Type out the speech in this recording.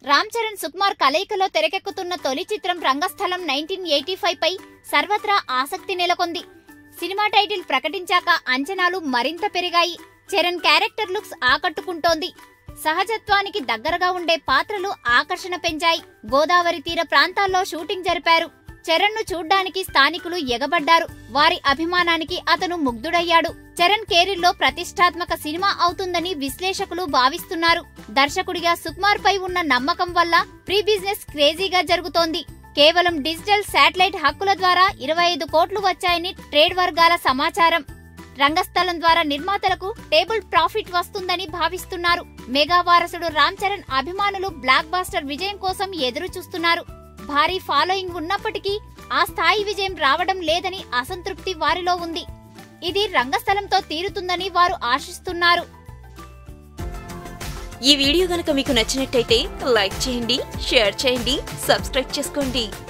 రామ్ చరణ్ సుకుమార్ కలయికలో తెరకెక్కుతున్న తొలి చిత్రం రంగస్థలం నైన్టీన్ ఎయిటీ ఫైవ్ పై సర్వత్రా ఆసక్తి నెలకొంది సినిమా టైటిల్ ప్రకటించాక అంచనాలు మరింత పెరిగాయి చరణ్ క్యారెక్టర్ లుక్స్ ఆకట్టుకుంటోంది సహజత్వానికి దగ్గరగా ఉండే పాత్రలు ఆకర్షణ పెంచాయి గోదావరి తీర ప్రాంతాల్లో షూటింగ్ జరిపారు చరణ్ ను చూడ్డానికి స్థానికులు ఎగబడ్డారు వారి అభిమానానికి అతను ముగ్ధుడయ్యాడు చరణ్ కెరీర్లో ప్రతిష్టాత్మక సినిమా అవుతుందని విశ్లేషకులు భావిస్తున్నారు దర్శకుడిగా సుకుమార్ పై ఉన్న నమ్మకం వల్ల ప్రీ బిజినెస్ క్రేజీగా జరుగుతోంది కేవలం డిజిటల్ శాటిలైట్ హక్కుల ద్వారా ఇరవై ఐదు కోట్లు వచ్చాయని ట్రేడ్ వర్గాల సమాచారం రంగస్థలం ద్వారా నిర్మాతలకు టేబుల్ ప్రాఫిట్ వస్తుందని భావిస్తున్నారు మెగా వారసుడు రామ్ చరణ్ అభిమానులు బ్లాక్ బాస్టర్ విజయం కోసం ఎదురు చూస్తున్నారు భారీ ఫాలోయింగ్ ఉన్నప్పటికీ ఆ స్థాయి విజయం రావడం లేదని అసంతృప్తి వారిలో ఉంది ఇది రంగస్థలంతో తీరుతుందని వారు ఆశిస్తున్నారు ఈ వీడియో గనక మీకు నచ్చినట్టయితే లైక్ చేయండి షేర్ చేయండి సబ్స్క్రైబ్ చేసుకోండి